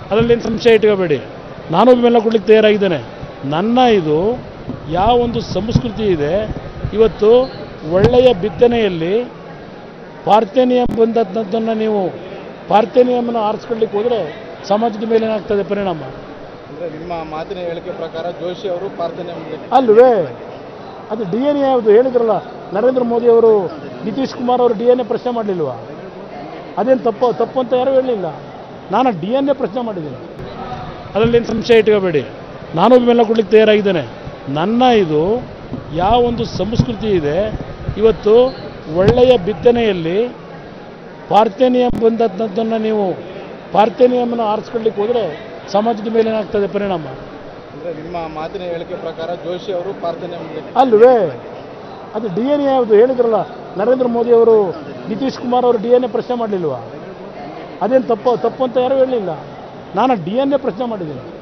ಅದರಲ್ಲೇನು ಸಂಶಯ ಇಟ್ಕೋಬೇಡಿ ನಾನು ಬೆಂಬಲ ಕೊಡ್ಲಿಕ್ಕೆ ತಯಾರಾಗಿದ್ದೇನೆ ನನ್ನ ಇದು ಯಾವ ಒಂದು ಸಂಸ್ಕೃತಿ ಇದೆ ಇವತ್ತು ಒಳ್ಳೆಯ ಬಿತ್ತನೆಯಲ್ಲಿ ಪಾರ್ಥೇನಿಯಂ ಬಂದದ್ದನ್ನು ನೀವು ಪಾರ್ಥೇನಿಯಮನ್ನು ಆರಿಸ್ಕೊಳ್ಳಿಕ್ಕೆ ಹೋದರೆ ಸಮಾಜದ ಮೇಲೆ ಏನಾಗ್ತದೆ ಪರಿಣಾಮ ಅಂದ್ರೆ ನಿಮ್ಮ ಮಾತಿನ ಹೇಳಿಕೆ ಪ್ರಕಾರ ಜೋಶಿ ಅವರು ಪ್ರಾರ್ಥನೆ ಮಾಡಲಿಕ್ಕೆ ಅಲ್ವೇ ಅದು ಡಿ ಎನ್ ಎ ಯಾವುದು ಹೇಳಿದ್ರಲ್ಲ ನರೇಂದ್ರ ಮೋದಿ ಅವರು ನಿತೀಶ್ ಕುಮಾರ್ ಅವರು ಡಿ ಎನ್ ಎ ಪ್ರಶ್ನೆ ಮಾಡಲಿಲ್ವಾ ಅದೇನು ತಪ್ಪು ತಪ್ಪು ಅಂತ ಯಾರೂ ಹೇಳಲಿಲ್ಲ ನಾನು ಡಿ ಎನ್ ಎ ಪ್ರಶ್ನೆ ಮಾಡಿದ್ದೀನಿ ಅದರಲ್ಲೇನು ಸಂಶಯ ಇಟ್ಕೋಬೇಡಿ ನಾನು ಬೆಂಬಲ ಕೊಡ್ಲಿಕ್ಕೆ ತಯಾರಾಗಿದ್ದೇನೆ ನನ್ನ ಇದು ಯಾವ ಒಂದು ಸಂಸ್ಕೃತಿ ಇದೆ ಇವತ್ತು ಒಳ್ಳೆಯ ಬಿತ್ತನೆಯಲ್ಲಿ ಪಾರ್ಥೇನಿಯಂ ಬಂದದ್ದನ್ನು ನೀವು ಪಾರ್ಥೇನಿಯಮನ್ನು ಆರಿಸ್ಕೊಳ್ಳಿಕ್ಕೆ ಹೋದರೆ ಸಮಾಜದ ಮೇಲೆ ಏನಾಗ್ತದೆ ಪರಿಣಾಮ ಅಂದ್ರೆ ನಿಮ್ಮ ಮಾತಿನ ಹೇಳಿಕೆ ಪ್ರಕಾರ ಜೋಶಿ ಅವರು ಪ್ರಾರ್ಥನೆ ಮಾಡಲಿಕ್ಕೆ ಅಲ್ವೇ ಅದು ಡಿ ಎನ್ ಎ ಯಾವುದು ಹೇಳಿದ್ರಲ್ಲ ನರೇಂದ್ರ ಮೋದಿ ಅವರು ನಿತೀಶ್ ಕುಮಾರ್ ಅವರು ಡಿ ಎನ್ ಎ ಪ್ರಶ್ನೆ ಮಾಡಲಿಲ್ವಾ ಅದೇನು ತಪ್ಪು ತಪ್ಪು ಅಂತ ಯಾರೂ ಹೇಳಲಿಲ್ಲ ನಾನು ಡಿ ಎನ್ ಎ ಪ್ರಶ್ನೆ ಮಾಡಿದ್ದೀನಿ